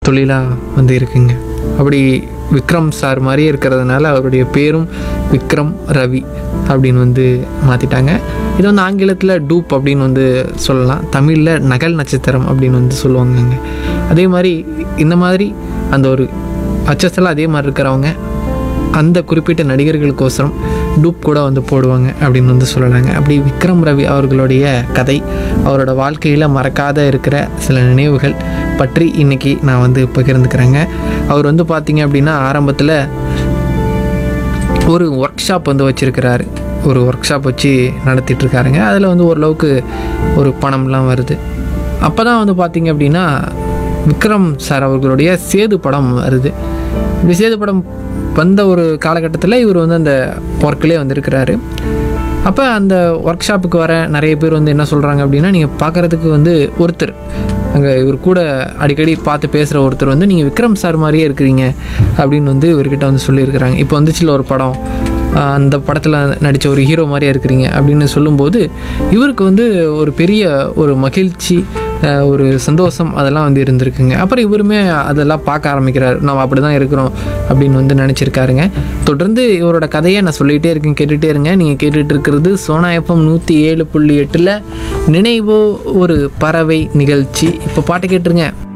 தொழிலாக வந்து இருக்குங்க அப்படி விக்ரம் சார் மாதிரியே இருக்கிறதுனால அவருடைய பேரும் விக்ரம் ரவி அப்படின்னு வந்து மாற்றிட்டாங்க இது வந்து ஆங்கிலத்தில் டூப் அப்படின்னு வந்து சொல்லலாம் தமிழில் நகல் நட்சத்திரம் அப்படின்னு வந்து சொல்லுவாங்கங்க அதே மாதிரி இந்த மாதிரி அந்த ஒரு அச்சத்தில் அதே மாதிரி இருக்கிறவங்க அந்த குறிப்பிட்ட நடிகர்களுக்கோசரம் டூப் கூட வந்து போடுவாங்க அப்படின்னு வந்து சொல்லலாங்க அப்படி விக்ரம் ரவி அவர்களுடைய கதை அவரோட வாழ்க்கையில் மறக்காத இருக்கிற சில நினைவுகள் பற்றி இன்னைக்கு நான் வந்து பகிர்ந்துக்கிறேங்க அவர் வந்து பார்த்தீங்க அப்படின்னா ஆரம்பத்தில் ஒரு ஒர்க் ஷாப் வந்து வச்சுருக்கிறாரு ஒரு ஒர்க் ஷாப் வச்சு நடத்திட்டு இருக்காருங்க அதில் வந்து ஓரளவுக்கு ஒரு பணம்லாம் வருது அப்போ தான் வந்து பார்த்தீங்க அப்படின்னா விக்ரம் சார் அவர்களுடைய சேது படம் வருது இப்படி சேது படம் வந்த ஒரு காலகட்டத்தில் இவர் வந்து அந்த ஒர்க்லேயே வந்திருக்கிறாரு அப்போ அந்த ஒர்க் ஷாப்புக்கு வர நிறைய பேர் வந்து என்ன சொல்கிறாங்க அப்படின்னா நீங்கள் பார்க்குறதுக்கு வந்து ஒருத்தர் அங்கே இவர் கூட அடிக்கடி பார்த்து பேசுகிற ஒருத்தர் வந்து நீங்கள் விக்ரம் சார் மாதிரியே இருக்கிறீங்க அப்படின்னு வந்து இவர்கிட்ட வந்து சொல்லியிருக்கிறாங்க இப்போ வந்துச்சுல ஒரு படம் ஆஹ் அந்த படத்தில் நடித்த ஒரு ஹீரோ மாதிரியே இருக்கிறீங்க அப்படின்னு சொல்லும்போது இவருக்கு வந்து ஒரு பெரிய ஒரு மகிழ்ச்சி ஆஹ் ஒரு சந்தோஷம் அதெல்லாம் வந்து இருந்திருக்குங்க அப்புறம் இவருமே அதெல்லாம் பார்க்க ஆரம்பிக்கிறார் நம்ம அப்படி தான் இருக்கிறோம் அப்படின்னு வந்து நினச்சிருக்காருங்க தொடர்ந்து இவரோட கதையை நான் சொல்லிகிட்டே இருக்கேன் கேட்டுகிட்டே இருங்க நீங்கள் கேட்டுட்டு இருக்கிறது சோனா எஃப்எம் நூற்றி ஏழு புள்ளி எட்டில் நினைவோ ஒரு பறவை நிகழ்ச்சி இப்போ பாட்டு கேட்டுருங்க